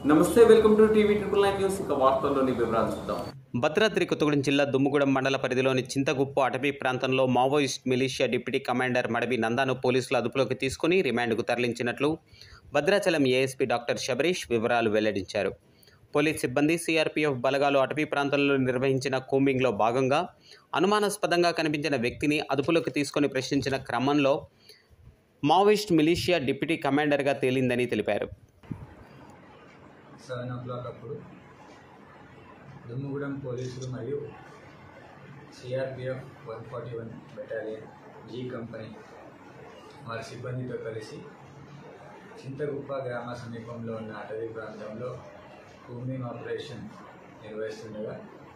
నమస్తే welcome to TV triple nine news ఇక వార్తల్లోని వివరాలు చూద్దాం భద్రాద్రి కొత్తగూడెం జిల్లా దుమ్ముగూడెం మండల పరిధిలోని చింతగుప్పు అటవీ ప్రాంతంలో Maoist militia deputy commander Madavi నందాను పోలీసులు అదుపులోకి తీసుకుని రిమాండ్కు తరలించినట్లు భద్రాచలం ఏఎస్పీ డాక్టర్ శబరీష్ వివరాలు వెల్లడించారు పోలీస్ సిబ్బంది సిఆర్పీఎఫ్ బలగాలు అటవీ ప్రాంతంలో నిర్వహించిన కూంబింగ్లో భాగంగా అనుమానాస్పదంగా కనిపించిన వ్యక్తిని అదుపులోకి తీసుకొని ప్రశ్నించిన క్రమంలో మావోయిస్ట్ మిలిషియా డిప్యూటీ కమాండర్గా తేలిందని తెలిపారు సెవెన్ ఓ క్లాక్ అప్పుడు దుమ్ముగూడెం పోలీసులు మరియు CRPF one forty one battalion G company వారి సిబ్బందితో కలిసి చింతగుప్ప గ్రామ సమీపంలో ఉన్న అటవీ ప్రాంతంలో కూమింగ్ ఆపరేషన్ నిర్వహిస్తుండగా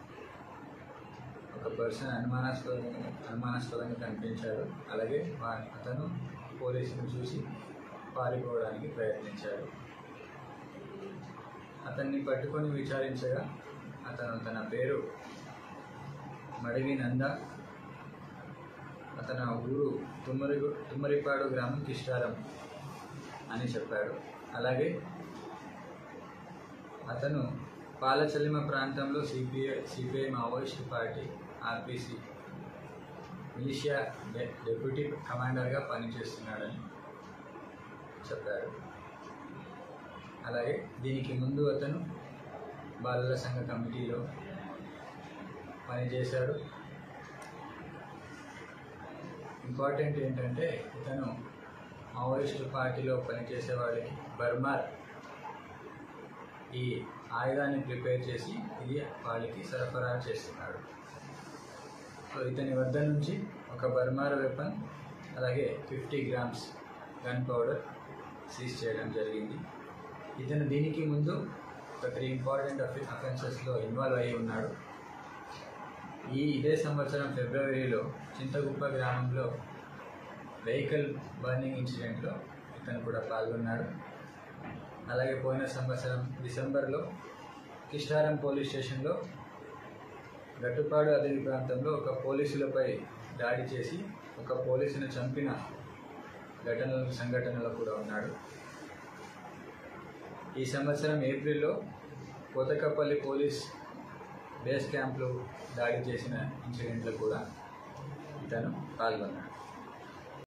ఒక పర్సన్ అనుమానాస్పదంగా అనుమానాస్పదంగా కనిపించాడు అలాగే వా- అతను పోలీసును చూసి పారిపోవడానికి ప్రయత్నించాడు అతన్ని పట్టుకొని విచారించగా అతను తన పేరు మడివి నంద అతని ఊరు తుమ్మరి తుమ్మరిపాడు గ్రామం కిష్టారం అని చెప్పాడు అలాగే అతను పాలచల్లిమ ప్రాంతంలో CPI CPI Maoist party RPC militia డె డెప్యూటీ కమాండర్గా పనిచేస్తున్నాడని చెప్పాడు అలాగే దీనికి ముందు అతను బాలల సంఘ కమిటీలో పనిచేశాడు ఇంపార్టెంట్ ఏంటంటే ఇతను మావోయిస్టు పార్టీలో పనిచేసే వాళ్ళకి బర్మార్ ఈ ఆయుధాన్ని ప్రిపేర్ చేసి ఇది వాళ్ళకి సరఫరా చేస్తున్నాడు సో ఇతని వద్ద నుంచి ఒక బర్మార్ వెపన్ అలాగే fifty grams gun powder seize చేయడం జరిగింది ఇతను దీనికి ముందు ఒక త్రీ ఇంపార్టెంట్ అఫె అఫెన్సెస్లో ఇన్వాల్వ్ అయి ఉన్నాడు ఈ ఇదే సంవత్సరం ఫిబ్రవరిలో చింతగుప్ప గ్రామంలో వెహికల్ బర్నింగ్ ఇన్సిడెంట్లో ఇతను కూడా పాల్గొన్నాడు అలాగే పోయిన సంవత్సరం డిసెంబర్లో కిష్టారం పోలీస్ స్టేషన్లో గట్టుపాడు అడవి ప్రాంతంలో ఒక పోలీసులపై దాడి చేసి ఒక పోలీసును చంపిన ఘటనలు సంఘటనలో కూడా ఉన్నాడు ఈ సంవత్సరం ఏప్రిల్లో కోతకపల్లి పోలీస్ బేస్ క్యాంప్లో దాడి చేసిన ఇన్సిడెంట్లో కూడా ఇతను పాల్గొన్నాడు